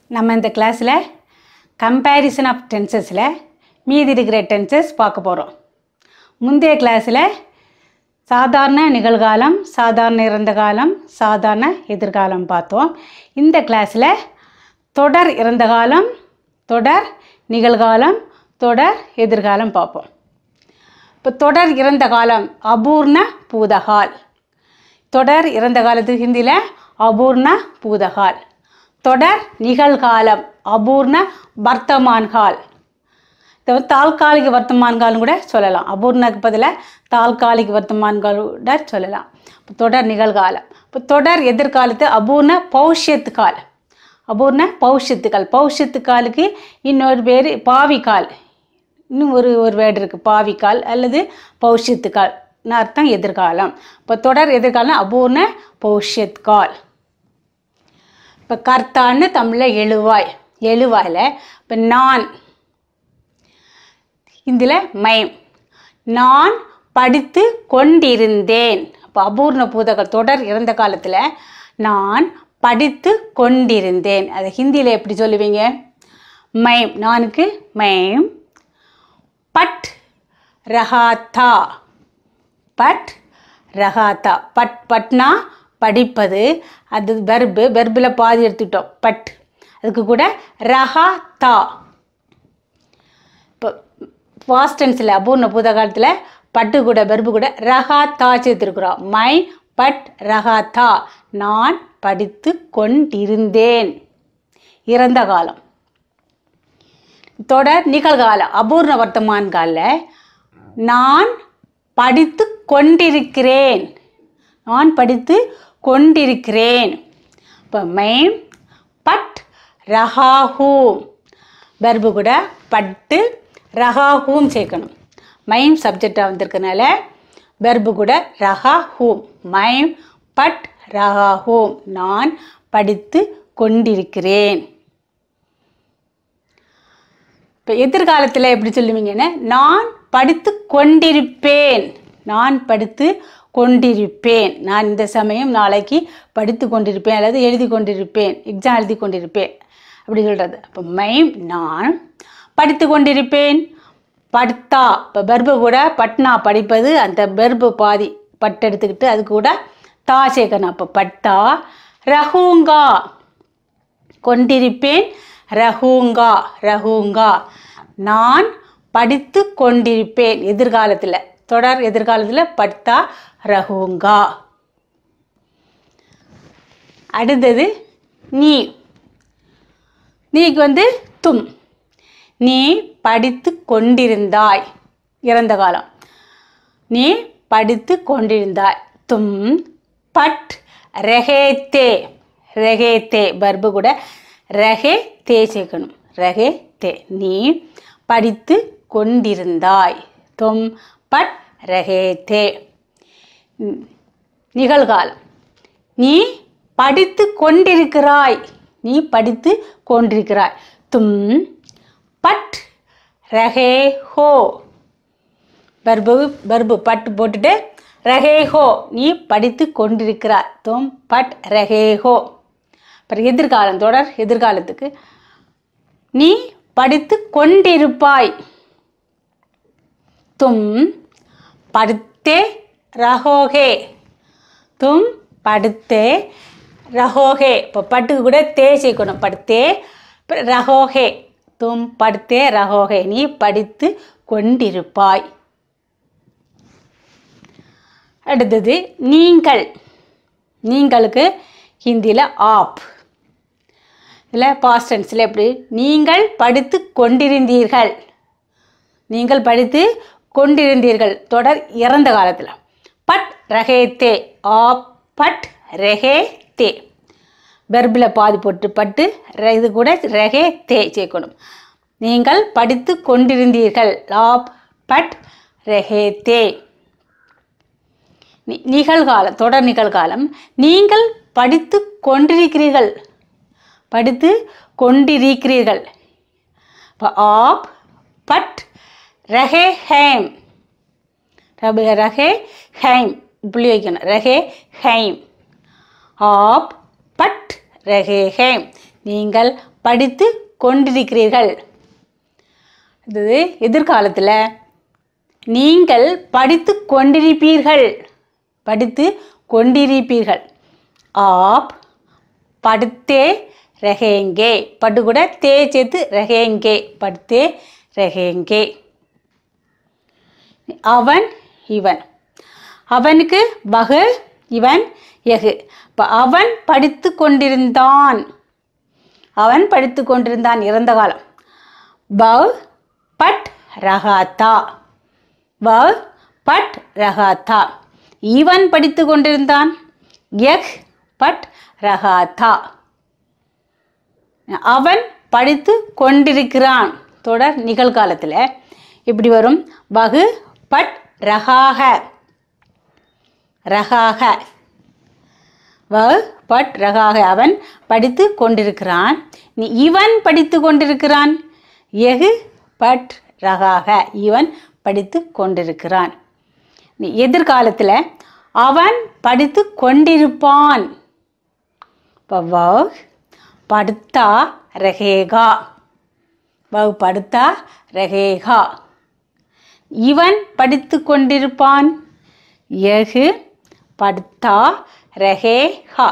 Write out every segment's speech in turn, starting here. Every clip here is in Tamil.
நம்ம இந்த கிளாஸில் கம்பேரிசன் ஆஃப் டென்சஸில் மீதி இருக்கிற டென்சஸ் பார்க்க போகிறோம் முந்தைய கிளாஸில் சாதாரண நிகழ்காலம் சாதாரண இறந்த காலம் சாதாரண எதிர்காலம் பார்த்தோம் இந்த கிளாஸில் தொடர் இறந்த காலம் தொடர் நிகழ்காலம் தொடர் எதிர்காலம் பார்ப்போம் இப்போ தொடர் இறந்த காலம் அபூர்ண பூதகால் தொடர் இறந்த காலத்துக்கு ஹிந்தியில் அபூர்ண பூதகால் தொடர் நிகழ்காலம் அபூர்ண வர்த்தமான் கால் இதை வந்து தால்காலிக வர்த்தமான் காலம் கூட சொல்லலாம் அபூர்ணக்கு பதிலாக தால்காலிக வர்த்தமான் கால் கூட சொல்லலாம் இப்போ தொடர் நிகழ்காலம் இப்போ தொடர் எதிர்காலத்து அபூர்ண பௌஷ்யத்து கால் அபூர்ண பௌஷ்யத்து கால் பௌஷ்யத்து காலுக்கு இன்னொரு பேர் பாவிக்கால் இன்னும் ஒரு ஒரு வேர்டு இருக்குது பாவிக்கால் அல்லது பௌஷ்யத்து கால் அர்த்தம் எதிர்காலம் இப்போ தொடர் எதிர்காலம் அபூர்ண பௌஷ்யத் கால் இப்போ கர்த்தான்னு தமிழில் எழுவாய் எழுவாயில் இப்போ நான் இதில் மயம் நான் படித்து கொண்டிருந்தேன் இப்போ அபூர்ண பூதகள் தொடர் இறந்த காலத்தில் நான் படித்து கொண்டிருந்தேன் அதை ஹிந்தியில் எப்படி சொல்லுவீங்க மயம் நானுக்கு மயம் பட் ரஹாத்தா பட் ரஹாத்தா பட் பட்னா படிப்பது அது வெர்பு வெர்பில் பாதி எடுத்துக்கிட்டோம் பட் அதுக்கு கூட ரஹா தா இப்போ பாஸ்ட் டென்ஸில் அபூர்ண பூத காலத்தில் பட்டு கூட வெர்பு கூட ரஹா தா சேர்த்துருக்குறோம் மை பட் ரஹா தா நான் படித்து கொண்டிருந்தேன் இறந்த காலம் தொடர் நிகழ்காலம் அபூர்ண வர்த்தமான் காலில் நான் படித்து கொண்டிருக்கிறேன் நான் படித்து கொண்டிருக்கிறேன் இப்போ மைம் பட் ரஹாஹூம் பர்பு கூட பட்டு ரஹாஹூம் சேர்க்கணும் மைம் சப்ஜெக்டாக வந்திருக்கனால பர்பு கூட ரஹாஹூம் மைம் பட் ரஹாஹூம் நான் படித்து கொண்டிருக்கிறேன் இப்போ எதிர்காலத்தில் எப்படி சொல்லுவீங்கன்னா நான் படித்து கொண்டிருப்பேன் நான் படித்து கொண்டிருப்பேன் நான் இந்த சமயம் நாளைக்கு படித்து கொண்டிருப்பேன் அல்லது எழுதி கொண்டிருப்பேன் எக்ஸாம் எழுதி கொண்டிருப்பேன் அப்படி சொல்கிறது அப்போ மைம் நான் படித்து கொண்டிருப்பேன் படுத்தா இப்போ பெர்பு கூட பட்னா படிப்பது அந்த பெர்பு பாதி பட்டு எடுத்துக்கிட்டு அது கூட தா சேர்க்கணும் அப்போ பட்டா ரஹூங்கா கொண்டிருப்பேன் ரஹூங்கா ரஹூங்கா நான் படித்து கொண்டிருப்பேன் எதிர்காலத்தில் தொடர் எதிர்காலத்தில் பட்டா ரஹூங்கா அடுத்தது நீ நீக்கு வந்து தும் நீ படித்து கொண்டிருந்தாய் இறந்த காலம் நீ படித்து கொண்டிருந்தாய் தும் பட் ரெஹேத்தே ரெஹேத்தே பர்பு கூட ரஹே தே சேர்க்கணும் ரஹே தே நீ படித்து கொண்டிருந்தாய் தும் பட் ரஹே தே நிகழ்காலம் நீ படித்து கொண்டிருக்கிறாய் நீ படித்து கொண்டிருக்கிறாய் தும் பட் ரஹே ஹோ பர்பு பர்பு பட்டு போட்டுட்டு ரஹே ஹோ நீ படித்து கொண்டிருக்கிறாய் தும் பட் ரஹே ஹோ அப்புறம் எதிர்காலம் தொடர் எதிர்காலத்துக்கு நீ படித்து கொண்டிருப்பாய் தும் படுத்தே ரஹோகே தும் படுத்தே ரஹோகே இப்போ பட்டுக்கு கூட தே சேர்க்கணும் படுத்தே ரஹோகே தும் படுத்தே ரஹோகே நீ படித்து கொண்டிருப்பாய் அடுத்தது நீங்கள் நீங்களுக்கு ஹிந்தியில் ஆப் இதில் பாஸ்டன்ஸில் எப்படி நீங்கள் படித்து கொண்டிருந்தீர்கள் நீங்கள் படித்து கொண்டிருந்தீர்கள் தொடர் இறந்த காலத்தில் பட் ரஹே தே ஆப் பட் ரெஹே தே பெர்பில் பாதி போட்டு பட்டு இது கூட ரெஹே தே சேர்க்கணும் நீங்கள் படித்து கொண்டிருந்தீர்கள் லாப் பட் ரெஹே தே நிகழ்காலம் தொடர் நிகழ்காலம் நீங்கள் படித்து கொண்டிருக்கிறீர்கள் படித்து கொண்டிருக்கிறீர்கள் இப்போ ஆப் பட் ரஹே ஹேம் ரஹே ஹைம் புள்ளி வைக்கணும் ரஹே ஹைம் ஆப் பட் ரஹே ஹேம் நீங்கள் படித்து கொண்டிருக்கிறீர்கள் இது எதிர்காலத்தில் நீங்கள் படித்து கொண்டிருப்பீர்கள் படித்து கொண்டிருப்பீர்கள் ஆப் படுத்தே ரகேங்கே பட்டு கூட தே சேர்த்து ரகேங்கே படுத்தே ரகேங்கே அவன் இவன் அவனுக்கு வகு இவன் எகு இப்போ அவன் படித்து கொண்டிருந்தான் அவன் படித்து கொண்டிருந்தான் இறந்த காலம் பவ் பட் ரகாத்தா பவ் பட் ரகாத்தா இவன் படித்து கொண்டிருந்தான் எக் பட் ரகாத்தா அவன் படித்து கொண்டிருக்கிறான் தொடர் நிகழ்காலத்தில் இப்படி வரும் வகு பட் ரகாக ரகாக வ பட் ரகாக அவன் படித்து கொண்டிருக்கிறான் நீ இவன் படித்து கொண்டிருக்கிறான் எகு பட் ரகாக இவன் படித்து கொண்டிருக்கிறான் நீ எதிர்காலத்தில் அவன் படித்து கொண்டிருப்பான் இப்போ வ படுத்தா ரகேகா வ படுத்தா ரகேகா இவன் படித்து கொண்டிருப்பான் எகு படுத்தா ரஹேஹா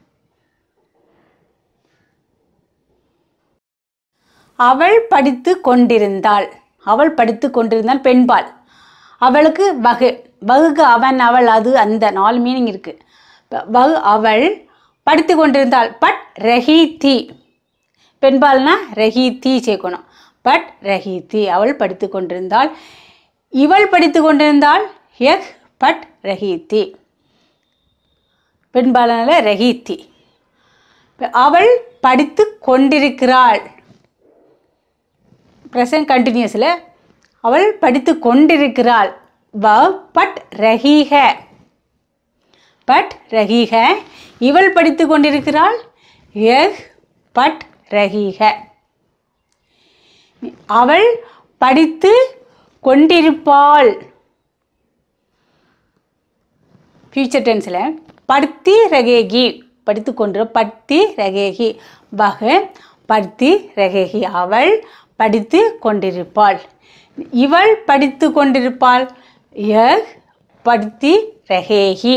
அவள் படித்து கொண்டிருந்தாள் அவள் படித்து கொண்டிருந்தாள் பெண்பாள் அவளுக்கு வகு வகுக்கு அவன் அவள் அது அந்த நாலு மீனிங் இருக்கு வகு அவள் படித்து கொண்டிருந்தாள் பட் ரஹீதி பெண்பால்னா ரஹீதி சேர்க்கணும் பட் ரஹீதி அவள் படித்து கொண்டிருந்தாள் இவள் படித்து கொண்டிருந்தாள் எக் பட் ரஹீதி பெண்பாலனால ரஹீத்தி அவள் படித்து கொண்டிருக்கிறாள் ப்ரெசன்ட் கண்டினியூஸில் அவள் படித்து கொண்டிருக்கிறாள் வ பட் ரஹீக பட் ரஹீக இவள் படித்து கொண்டிருக்கிறாள் எஹ் பட் ரஹீக அவள் படித்து கொண்டிருப்பாள் ஃபியூச்சர் டென்ஸில் படுத்தி ரகேகி படித்து கொண்டு படுத்தி ரகேகி வக படுத்தி ரகேகி அவள் படித்து கொண்டிருப்பாள் இவள் படித்து கொண்டிருப்பாள் யக் படுத்தி ரகேகி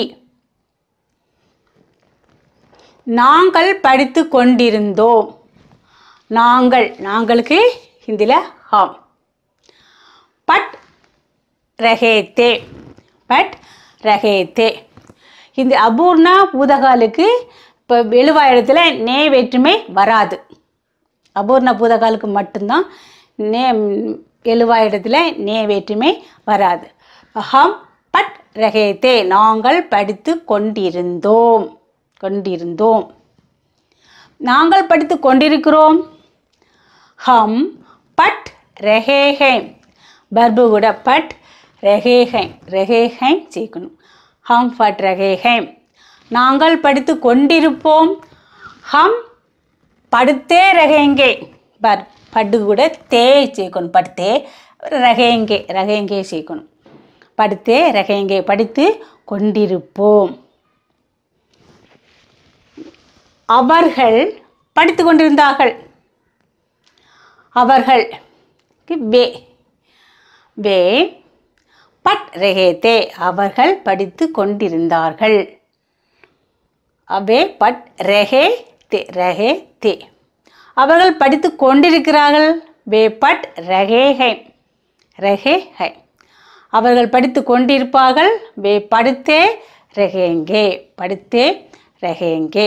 நாங்கள் படித்து கொண்டிருந்தோம் நாங்கள் நாங்களுக்கு ஹிந்தியில் ஹாம் பட் ரஹேத்தே பட் ரஹேத்தே இந்த அபூர்ணா பூதகாலுக்கு இப்போ எழுவாயிரத்தில் நே வேற்றுமை வராது அபூர்ண பூதகாலுக்கு மட்டும்தான் நே எழுவாயிரத்தில் நே வேற்றுமை வராது ஹம் பட் ரஹேத்தே நாங்கள் படித்து கொண்டிருந்தோம் கொண்டிருந்தோம் நாங்கள் படித்து கொண்டிருக்கிறோம் ஹம் பட் ரெஹேஹேம் பர்பு கூட பட் ரெஹேஹேம் ரெஹேஹேம் சேர்க்கணும் ஹம் பட் ரெஹேஹேம் நாங்கள் படித்து கொண்டிருப்போம் ஹம் படுத்தே ரகேங்கே பர் பட்டு கூட தே சேர்க்கணும் படுத்தே ரகேங்கே ரகேங்கே சேர்க்கணும் படுத்தே ரகேங்கே படித்து கொண்டிருப்போம் அவர்கள் படித்து கொண்டிருந்தார்கள் அவர்கள் வே வே பட் ரஹேத்தே அவர்கள் படித்து கொண்டிருந்தார்கள் அவே பட் ரஹே தே ரஹே தே அவர்கள் படித்து கொண்டிருக்கிறார்கள் வே பட் ரஹே ஹை ரஹே ஹை அவர்கள் படித்து கொண்டிருப்பார்கள் வே படுத்தே ரஹேங்கே படுத்தே ரஹேங்கே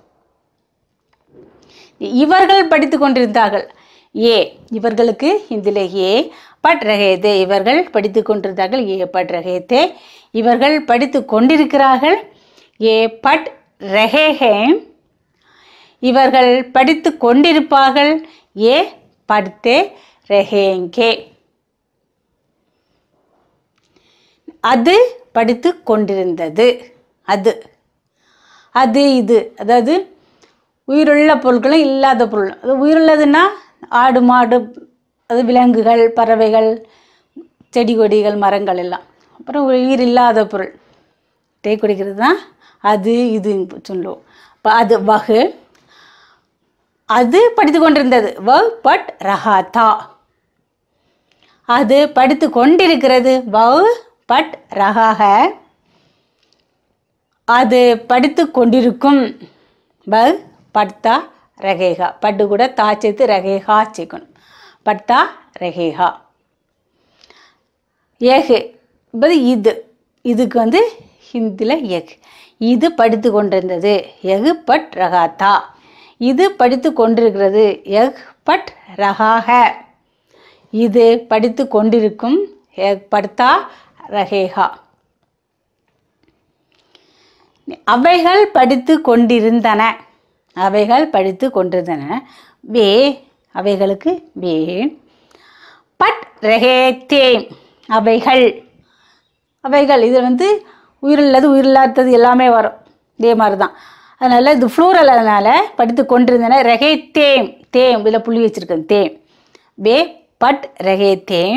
இவர்கள் படித்து கொண்டிருந்தார்கள் ஏ இவர்களுக்கு இதில் ஏ பட் ரகேதே இவர்கள் படித்து கொண்டிருந்தார்கள் ஏ பட் ரகேத்தே இவர்கள் படித்து கொண்டிருக்கிறார்கள் ஏ பட் ரஹேஹே இவர்கள் படித்து கொண்டிருப்பார்கள் ஏ படுத்தே ரஹேங்கே அது படித்து கொண்டிருந்தது அது அது இது அதாவது உயிருள்ள பொருட்களும் இல்லாத பொருள் அது உயிருள்ளதுன்னா ஆடு மாடு அது விலங்குகள் பறவைகள் செடி கொடிகள் மரங்கள் எல்லாம் அப்புறம் உயிர் இல்லாத பொருள் டீ குடிக்கிறது தான் அது இது சொல்லுவோம் இப்போ அது வகு அது படித்து கொண்டிருந்தது வ பட் ரஹா தா அது படித்து கொண்டிருக்கிறது வ பட் ரஹா ஹை அது படித்து கொண்டிருக்கும் ப பட்தா ரகேகா பட்டு கூட தா சேர்த்து ரகேகா சேர்க்கணும் பட்தா ரகேகா ஏகு இப்போது இது இதுக்கு வந்து ஹிந்தியில் எக் இது படித்து கொண்டிருந்தது எகு பட் ரகாத்தா இது படித்து கொண்டிருக்கிறது எக் பட் ரகாக இது படித்து கொண்டிருக்கும் எக் படுத்தா ரகேகா அவைகள் படித்து கொண்டிருந்தன அவைகள் படித்து கொண்டிருந்தன வே அவைகளுக்கு வே பட் ரகேத்தே அவைகள் அவைகள் இது வந்து உயிரில்லது உயிரில்லாதது எல்லாமே வரும் இதே மாதிரி தான் அதனால் இது ஃப்ளூரல் அதனால் படித்து கொண்டிருந்தன ரகே தேம் தேம் இதில் புள்ளி வச்சுருக்கேன் தேம் வே பட் ரகே தேம்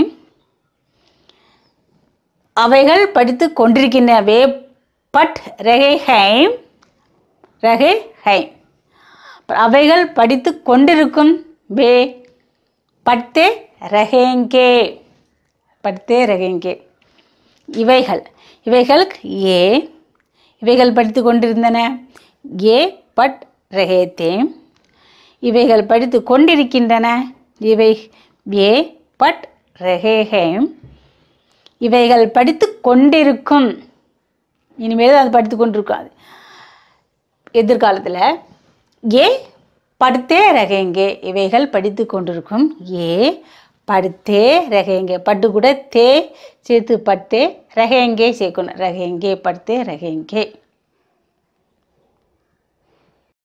அவைகள் படித்து கொண்டிருக்கின்றன வே பட் ரகே ஹைம் ரகே ஹைம் அவைகள் படித்து கொண்டிருக்கும் வே பட்டே ரகேங்கே படுத்தே ரகேங்கே இவைகள் இவைகளுக்கு ஏ இவைகள் படித்து கொண்டிருந்தன ஏ பட் ரகேத்தே இவைகள் படித்து கொண்டிருக்கின்றன இவை ஏ பட் ரகேஹேம் இவைகள் படித்து கொண்டிருக்கும் இனிமேல் அது படித்து கொண்டிருக்கும் அது எதிர்காலத்தில் ஏ படுத்தே ரகேங்கே இவைகள் படித்து கொண்டிருக்கும் ஏ படுத்தே ரகேங்கே பட்டு கூட தே சேர்த்து பட்டே ரகேங்கே சேர்க்கணும் ரகேங்கே படுத்தே ரகேங்கே